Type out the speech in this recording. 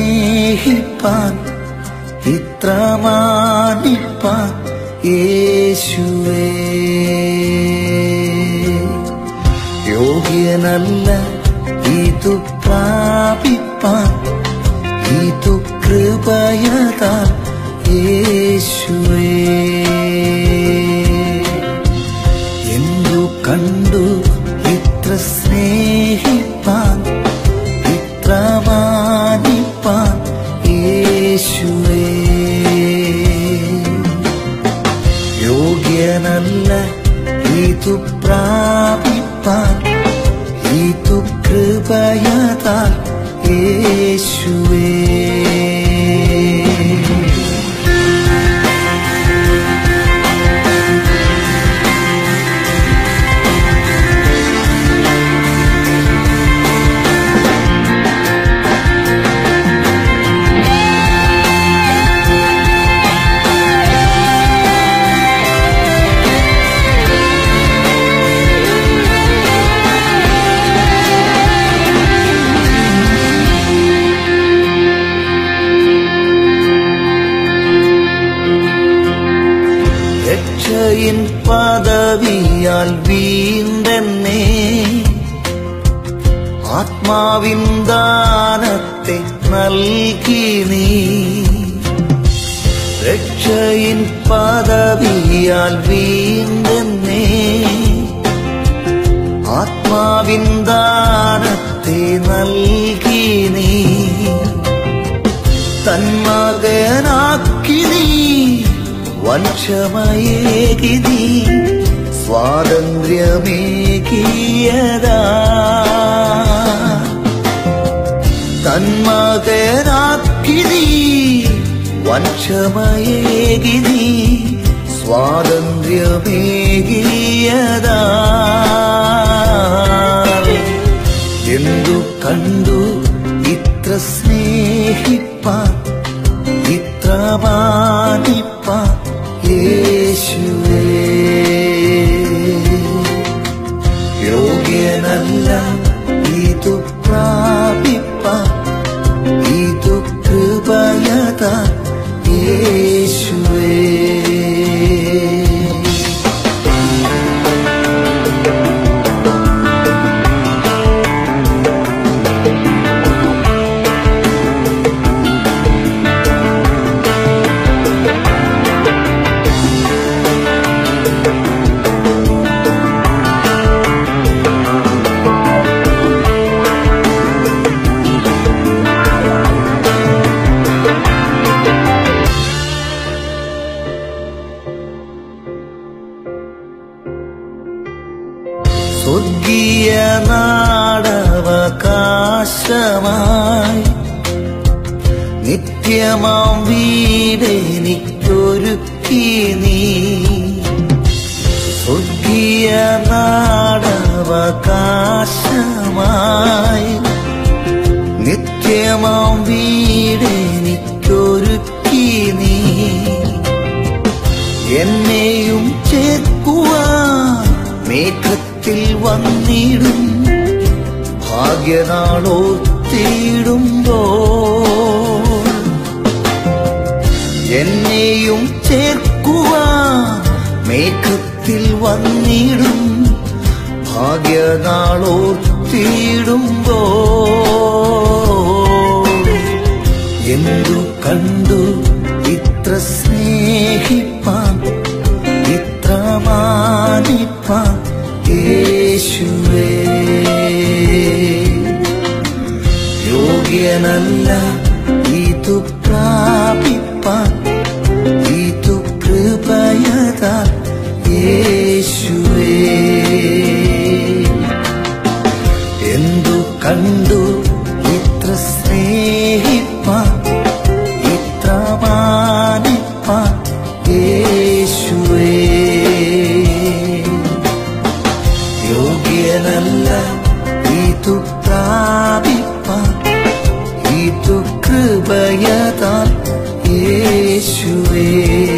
സ്നേഹിപ്പാൻ ഇത്ര മാനിപ്പാൻ യേശുവേ യോഗ്യനല്ല ഇതു പ്രാപിപ്പാൻ ഇതു കൃപയതാൽ യേശുവേ എന്തു കണ്ടു ഇത്ര സ്നേഹിപ്പാൻ ഇത്ര മാനിപ്പാൻ യേശുവേ യോഗ്യനല്ല ഇതു പ്രാപിപ്പാൻ ഇതു കൃപയതാൽ യേശുവേ രക്ഷയിൻ പദവിയാൽ വീണ്ടെന്നെ ആത്മാവിൻ ദാനത്തെ നൽകി നീ രക്ഷയിൻ പദവിയാൽ വീണ്ടെന്നെ ആത്മാവിൻ ദാനത്തെ നൽകി നീ തന്മകനാക്കി നീ വംശമയേകി നീ സ്വാതന്ത്ര്യമേകിയതാ തന്മകനാക്കി നീ വംശമയേകി നീ സ്വാതന്ത്ര്യമേകിയതാ എന്തു കണ്ടു ഇത്ര സ്നേഹിപ്പാൻ ഇത്ര മാനിപ്പാൻ യേശുവേ യോഗ്യനല്ല ഇതു പ്രാപിപ്പാൻ ഇതു കൃപയതാ യേശുവേ സ്വർഗീയ നാടവകാശമായി നിത്യമാം വീടെനിക്കൊരുക്കി നീ സ്വർഗീയ നാടവകാശമായി നിത്യമാം വീടെനിക്കൊരുക്കി നീ എന്നെയും ചേർക്കുവാൻ മേഘത്തിൽ വന്നിടും ഭാഗ്യനാളോ തേടുമ്പോൾ എന്നെയും ചേർക്കുവാൻ മേഘത്തിൽ വന്നിടും ഭാഗ്യനാളോ തേടുമ്പോൾ എന്തു കണ്ടു ഇത്ര സ്നേഹിപ്പാൻ ഇത്ര മാനിപ്പാൻ യേശുവേ യോഗ്യനല്ല ഇതു പ്രാപിപ്പാൻ ഇതു കൃപയതാൽ യേശുവേ എന്തു കണ്ടു ഇത്ര സ്നേഹിപ്പാൻ ഇത്ര മാനിപ്പാൻ യേശുവേ യോഗ്യനല്ല ഇതു പ്രാപിപ്പാൻ ഇതു കൃപയതാൽ യേശുവേ